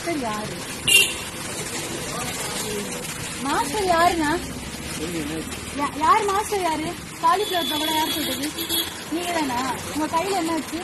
Master யாரு master யாருண்ணா யா- யார் master யாரு காலிஃபிளவர் பகோடா யார் சொல்றது நீங்க தானா உங்க கையில என்ன வச்சு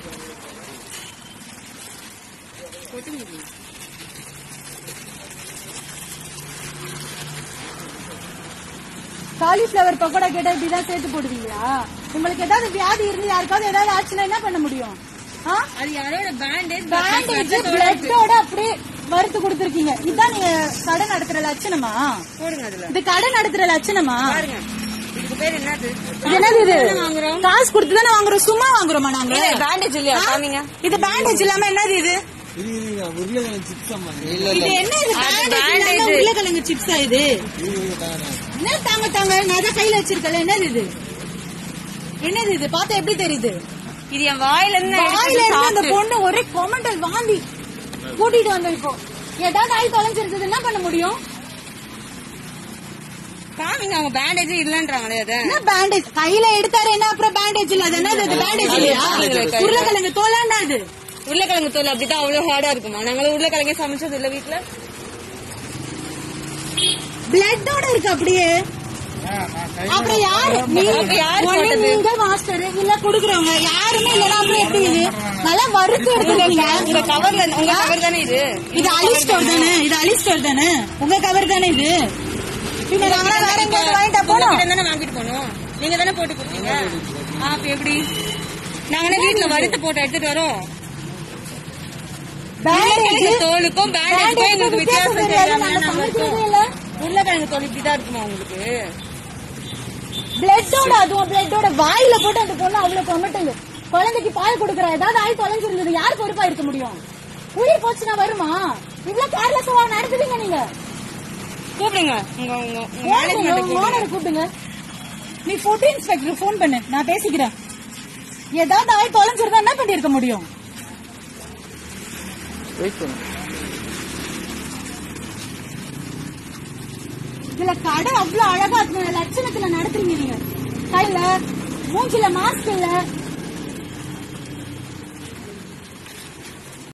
காலிஃபிளவர் பக்கோடா கேட்டா இப்படிதான் சேர்த்து போடுவீங்களா உங்களுக்கு ஏதாவது வியாதி இருந்து யாருக்காவது ஏதாவது ஆச்சுன்னா என்ன பண்ண முடியும் ஆ அது யாரோட பேண்டேஜ் பேண்டேஜ் பிளட்டோட அப்படியே வறுத்து கொடுத்துருக்கீங்க இதான் நீங்க கடை நடத்துற லட்சணமா போடுங்க அதுல இது கடை நடத்துற லட்சணமா பாருங்க இதுக்கு பேர் என்னது இது என்னது இது வாங்குறோம். காசு கொடுத்து தானே வாங்குறோம் சும்மா வாங்குறோமா நாங்க பேண்டேஜ் இல்லையா காமிங்க இது பேண்டேஜ் இல்லாம என்னது இது இது இது உருளைக்கிழங்கு சிப்ஸ் அம்மா இல்ல இது என்ன இது அது பேண்டேஜ் இல்லாம bandage. உருளைக்கிழங்கு சிப்ஸா இது இது இது தானே என்ன தாங்க தாங்க நான் தான் கையில வச்சிருக்கல என்னது இது என்னது இது பார்த்தா எப்படி தெரியுது இது என் வாயில இருந்து நான் வாயில எடுத்து இருந்து அந்த சாப்பிட்டு- பொண்ணு ஒரே கொமண்டல் வாந்தி கூட்டிட்டு வந்தோம் இப்போ ஏதாவது ஆய் தொலைஞ்சிருக்குது என்ன பண்ண முடியும் காமிங்க அவங்க பேண்டேஜ் இல்லன்றாங்களே அத என்ன பேண்டேஜ் கையில எடுத்தாரு என்ன அப்புறம் பேண்டேஜ் இல்ல அது என்னது அது பேண்டேஜ் இல்லையா கையில. உருளைக்கிழங்கு தோலாண்டா அது உருளைக்கிழங்கு தோல் அப்படிதான் அவ்வளவு ஹார்டா இருக்குமா நாங்களும் உருளைக்கிழங்கே சமைச்சது இல்ல வீட்டுல பிளட்டோட இருக்கு அப்படியே அப்புறம் யாரு நீ- அப்ப யாரு ஒண்ணு போட்டது? நீங்க மாஸ்டர் இல்ல குடுக்குறவங்க யாருமே இல்லனா அப்புறம் எப்படி இது நல்லா வறுத்து எடுத்துருக்கீங்க உங்க கவர்ல உங்க கவர் தானே இது இது அலி ஸ்டோர் தானே இது அலி ஸ்டோர் தானே உங்க கவர் தானே இது பின்ன நாங்களா வேற எங்கேயாவது வாங்கிட்டா போனோம் உங்ககிட்ட தானே வாங்கிட்டு போனோம் நீங்க தானே போட்டு கொடுத்தீங்க ஆ, அப்ப எப்படி நாங்களே வீட்டுல வறுத்து போட்டு எடுத்துட்டு வரோம் உருளைக்கிழங்கு பேண்டேஜ் தோலுக்கும் பேண்டேஜுக்கும் எங்களுக்கு வித்தியாசம் தெரியாது தெரியாம நாங்க நாங்க சமைக்கிறதே இருக்கோம். இல்ல உருளைக்கிழங்கு தோல் இப்படிதான் இருக்குமா உங்களுக்கு பிளட்டோட அதுவும் பிளட்டோட வாயில போட்டு அந்த பொண்ணு அவ்வளவு கொமட்டல் குழந்தைக்கு பால் கொடுக்குற ஏதாவது ஆய் தொலைஞ்சிருந்தது யார் பொறுப்பா இருக்க முடியும் உயிர் போச்சுன்னா வருமா இவ்வளவு கேர்லெஸ்ஸா நடத்துவீங்க நீங்க கூப்பிடுங்க உங்க உங்க உங்க மேனேஜ்மெண்ட் கூப்பிடுங்க ஓனர் கூப்பிடுங்க நீ ஃபுட் இன்ஸ்பெக்டர் ஃபோன் பண்ணு நான் பேசிக்கிறேன் ஏதாவது ஆய் தொலைஞ்சிருந்தா என்ன பண்ணிருக்க முடியும் வெயிட் பண்ணு இதுல கடை அவ்வளவு அழகா இருக்கு லட்சணத்துல நடத்துறீங்க நீங்க கையில மூஞ்சில மாஸ்க் இல்ல